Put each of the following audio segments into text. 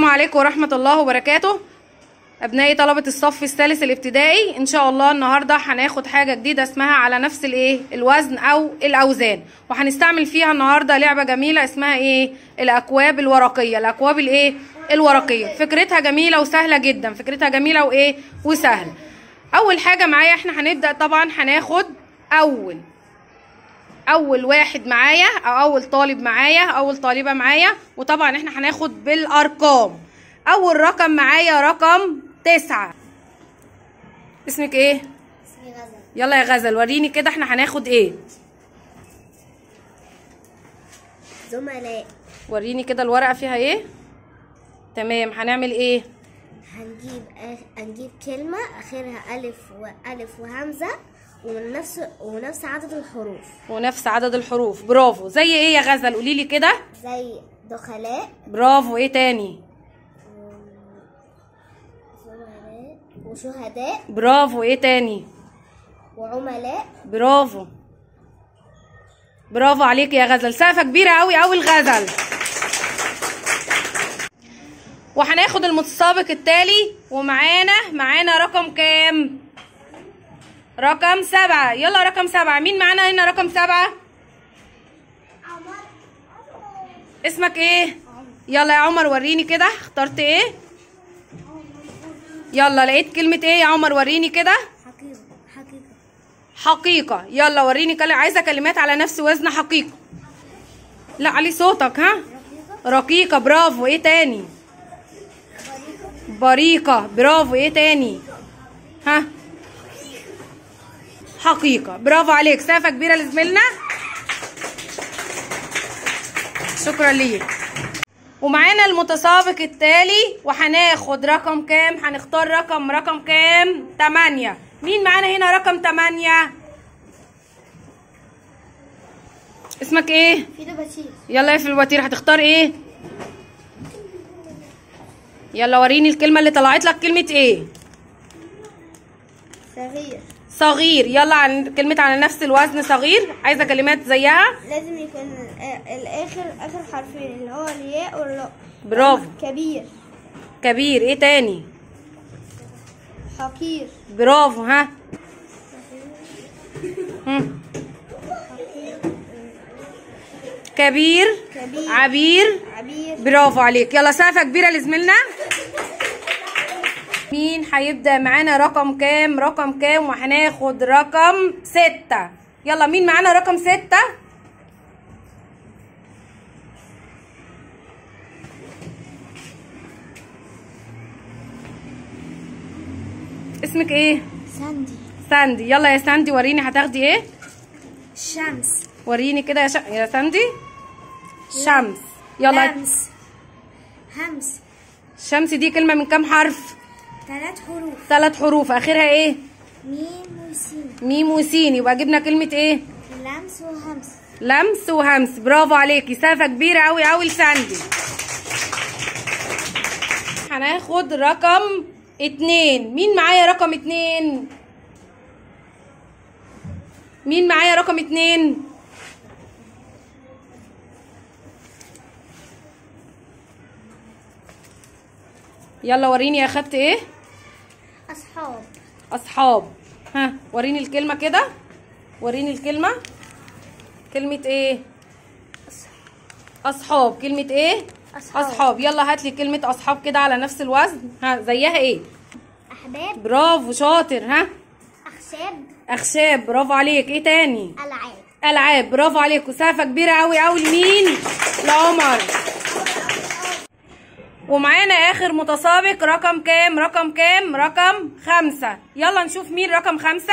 عليكم ورحمة الله وبركاته أبنائي طلبة الصف الثالث الابتدائي إن شاء الله النهاردة هناخد حاجة جديدة اسمها على نفس الإيه الوزن أو الأوزان وهنستعمل فيها النهاردة لعبة جميلة اسمها إيه الأكواب الورقية الأكواب الإيه الورقية فكرتها جميلة وسهلة جدا فكرتها جميلة وإيه وسهلة أول حاجة معايا إحنا هنبدأ طبعا هناخد أول اول واحد معايا او اول طالب معايا اول طالبه معايا وطبعا احنا هناخد بالارقام اول رقم معايا رقم تسعة اسمك ايه اسمي غزل يلا يا غزل وريني كده احنا هناخد ايه زملاء وريني كده الورقه فيها ايه تمام هنعمل ايه هنجيب آخ- هنجيب كلمة آخرها ألف وألف وهمزة ومن نفس ونفس عدد الحروف ونفس عدد الحروف برافو زي ايه يا غزل قولي لي كده زي دخلاء برافو ايه تاني زملاء وشهداء برافو ايه تاني وعملاء برافو برافو عليك يا غزل سقفة كبيرة قوي قوي الغزل وهناخد المتسابق التالي ومعانا معانا رقم كام رقم سبعة يلا رقم سبعة مين معانا هنا رقم سبعة اسمك ايه يلا يا عمر وريني كده اخترت ايه يلا لقيت كلمة ايه يا عمر وريني كده حقيقة حقيقة حقيقة يلا وريني كلمة عايزة كلمات على نفس وزن حقيقة لا علي صوتك ها رقيقة برافو ايه تاني بريقة برافو ايه تاني ها حقيقة برافو عليك سقفة كبيرة لزميلنا شكرا ليك ومعانا المتسابق التالي وهناخد رقم كام هنختار رقم رقم كام تمانية مين معانا هنا رقم تمانية اسمك ايه في ده بشير يلا يا في الوتير هتختار ايه يلا وريني الكلمة اللي طلعت لك كلمة ايه صغير صغير يلا عن كلمة على نفس الوزن صغير عايزة كلمات زيها لازم يكون الآخر آخر حرفين اللي هو الياء والراء برافو كبير كبير ايه تاني حقير برافو ها هم. كبير كبير عبير عبير برافو عليك يلا سقفة كبيرة لزميلنا مين هيبدأ معانا رقم كام رقم كام وهناخد رقم ستة يلا مين معانا رقم ستة اسمك ايه ساندي ساندي يلا يا ساندي وريني هتاخدي ايه شمس وريني كده يا, ش... يا ساندي شمس يلا لمس همس شمس دي كلمة من كام حرف ثلاث حروف ثلاث حروف اخرها ايه ميم وسين ميم وسين يبقى جبنا كلمة ايه لمس وهمس لمس وهمس برافو عليكي سقفة كبيرة قوي قوي لساندي هناخد رقم اتنين مين معايا رقم اتنين مين معايا رقم اتنين يلا وريني اخدت ايه أصحاب اصحاب ها وريني الكلمه كده وريني الكلمه كلمه ايه اصحاب كلمه ايه أصحاب. اصحاب يلا هات لي كلمه اصحاب كده على نفس الوزن ها زيها ايه أحباب برافو شاطر ها أخشاب اخشاب برافو عليك ايه تاني ألعاب العاب برافو عليك وسقفه كبيره قوي قوي لمين لعمر ومعانا اخر متسابق رقم كام رقم كام رقم خمسة يلا نشوف مين رقم خمسة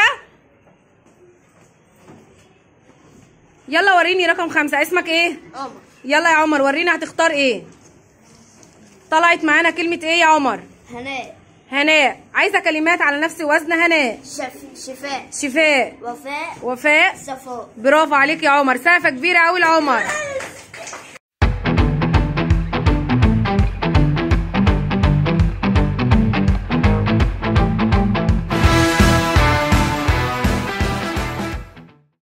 يلا وريني رقم خمسة اسمك ايه عمر يلا يا عمر وريني هتختار ايه طلعت معانا كلمة ايه يا عمر هناء هناء عايزة كلمات على نفس وزن هناء شف... شفاء شفاء وفاء وفاء صفاء برافو عليك يا عمر سقفة كبيرة قوي لعمر